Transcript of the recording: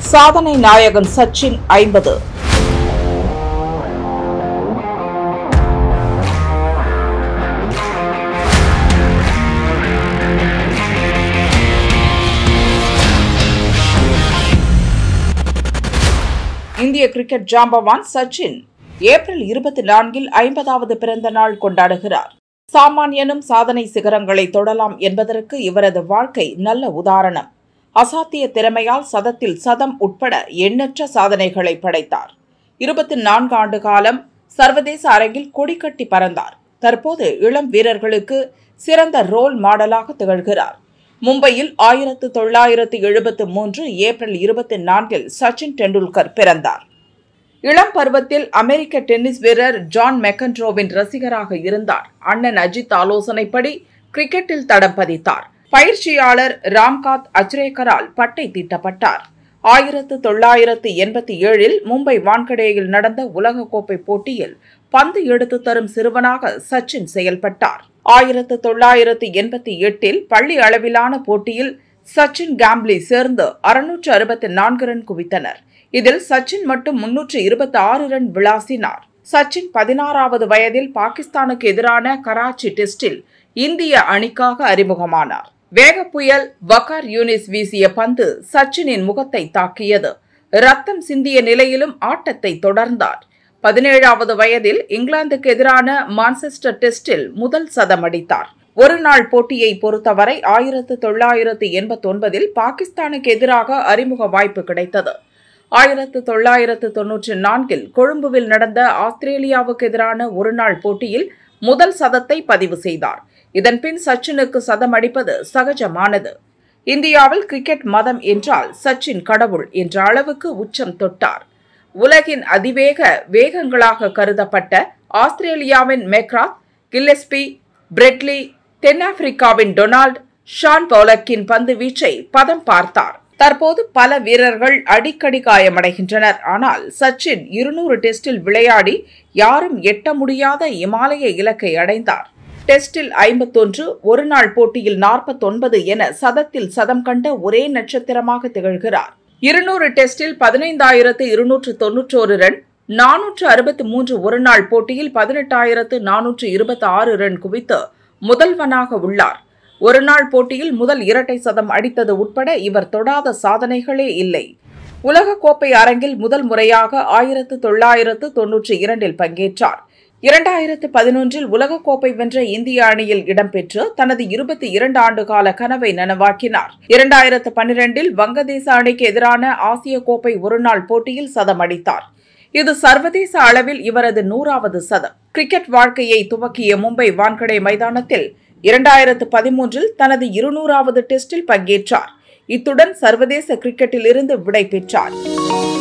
சாதனை நாயகன் சச்சின் ஐம்பது இந்திய கிரிக்கெட் ஜாம்பவான் சச்சின் ஏப்ரல் இருபத்தி நான்கில் ஐம்பதாவது பிறந்த நாள் கொண்டாடுகிறார் சாமானியனும் சாதனை சிகரங்களை தொடலாம் என்பதற்கு இவரது வாழ்க்கை நல்ல உதாரணம் அசாத்திய திறமையால் சதத்தில் சதம் உட்பட எண்ணற்ற சாதனைகளை படைத்தார் இருபத்தி நான்கு ஆண்டு காலம் சர்வதேச அரங்கில் கொடிக்கட்டி பறந்தார் தற்போது இளம் வீரர்களுக்கு சிறந்த ரோல் மாடலாக திகழ்கிறார் மும்பையில் ஆயிரத்து தொள்ளாயிரத்து எழுபத்து மூன்று ஏப்ரல் இருபத்தி நான்கில் சச்சின் டெண்டுல்கர் பிறந்தார் இளம் பருவத்தில் அமெரிக்க டென்னிஸ் வீரர் ஜான் மெக்கன்ட்ரோவின் ரசிகராக இருந்தார் அண்ணன் அஜித் ஆலோசனைப்படி கிரிக்கெட்டில் தடம் பதித்தார் பயிற்சியாளர் ராம்காத் அச்ரேக்கரால் பட்டை தீட்டப்பட்டார் ஆயிரத்து தொள்ளாயிரத்து எண்பத்தி ஏழில் மும்பை வான்கடேயில் நடந்த உலகக்கோப்பை போட்டியில் பந்து எடுத்து தரும் சிறுவனாக சச்சின் செயல்பட்டார் ஆயிரத்து தொள்ளாயிரத்து எண்பத்தி எட்டில் பள்ளி அளவிலான போட்டியில் சச்சின் கேம்ப்லி சேர்ந்து அறுநூற்று அறுபத்தி நான்கு ரன் குவித்தனர் இதில் சச்சின் மட்டும் முன்னூற்று இருபத்தி ஆறு ரன் விளாசினார் சச்சின் பதினாறாவது வயதில் பாகிஸ்தானுக்கு எதிரான கராச்சி டெஸ்டில் இந்திய அணிக்காக அறிமுகமானார் வேக புயல் வக்கார் யூனிஸ் வீசிய பந்து சச்சினின் முகத்தை தாக்கியது ரத்தம் சிந்திய நிலையிலும் ஆட்டத்தை தொடர்ந்தார் பதினேழாவது வயதில் இங்கிலாந்துக்கு எதிரான மான்செஸ்டர் டெஸ்டில் முதல் சதம் அடித்தார் ஒரு நாள் போட்டியை பொறுத்தவரை ஆயிரத்து தொள்ளாயிரத்து எண்பத்தி ஒன்பதில் பாகிஸ்தானுக்கு எதிராக அறிமுக வாய்ப்பு கிடைத்தது ஆயிரத்து தொள்ளாயிரத்து தொன்னூற்றி நான்கில் கொழும்புவில் நடந்த ஆஸ்திரேலியாவுக்கு எதிரான ஒருநாள் போட்டியில் முதல் சதத்தை பதிவு செய்தார் இதன்பின் சச்சினுக்கு சதம் அடிப்பது சகஜமானது இந்தியாவில் கிரிக்கெட் மதம் என்றால் சச்சின் கடவுள் என்ற அளவுக்கு உச்சம் தொட்டார் உலகின் அதிவேக வேகங்களாக கருதப்பட்ட ஆஸ்திரேலியாவின் மெக்ராத் கில்லெஸ்பி பிரெட்லி தென்னாப்பிரிக்காவின் டொனால்ட் ஷான் பவுலக்கின் பந்து வீச்சை பதம் பார்த்தார் தற்போது பல வீரர்கள் அடிக்கடி காயமடைகின்றனர் ஆனால் சச்சின் இருநூறு டெஸ்டில் விளையாடி யாரும் எட்ட முடியாத இமாலய இலக்கை அடைந்தார் டெஸ்டில் ஐம்பத்தொன்று ஒருநாள் போட்டியில் நாற்பத்தொன்பது என சதத்தில் சதம் கண்ட ஒரே நட்சத்திரமாக திகழ்கிறார் இருநூறு டெஸ்டில் பதினைந்தாயிரத்து இருநூற்று தொன்னூற்றோரு ரன் நானூற்று அறுபத்தி மூன்று ஒருநாள் போட்டியில் பதினெட்டாயிரத்து நானூற்று இருபத்தி ஆறு ரன் குவித்து முதல்வனாக உள்ளார் ஒருநாள் போட்டியில் முதல் இரட்டை சதம் அடித்தது உட்பட இவர் தொடாத சாதனைகளே இல்லை உலகக்கோப்பை அரங்கில் முதல் முறையாக ஆயிரத்து தொள்ளாயிரத்து தொன்னூற்றி இரண்டில் பங்கேற்றார் இரண்டாயிரத்து பதினொன்றில் உலகக்கோப்பை வென்ற இந்திய அணியில் இடம்பெற்று தனது இருபத்தி இரண்டு ஆண்டு கால கனவை நனவாக்கினார் இரண்டாயிரத்து பன்னிரண்டில் வங்கதேச அணிக்கு எதிரான ஆசிய கோப்பை ஒருநாள் போட்டியில் சதம் அடித்தார் இது சர்வதேச அளவில் இவரது நூறாவது சதம் கிரிக்கெட் வாழ்க்கையை துவக்கிய மும்பை வான்கடே மைதானத்தில் இரண்டாயிரத்து பதிமூன்றில் தனது இருநூறாவது டெஸ்டில் பங்கேற்றார் இத்துடன் சர்வதேச கிரிக்கெட்டில் இருந்து விடை பெற்றார்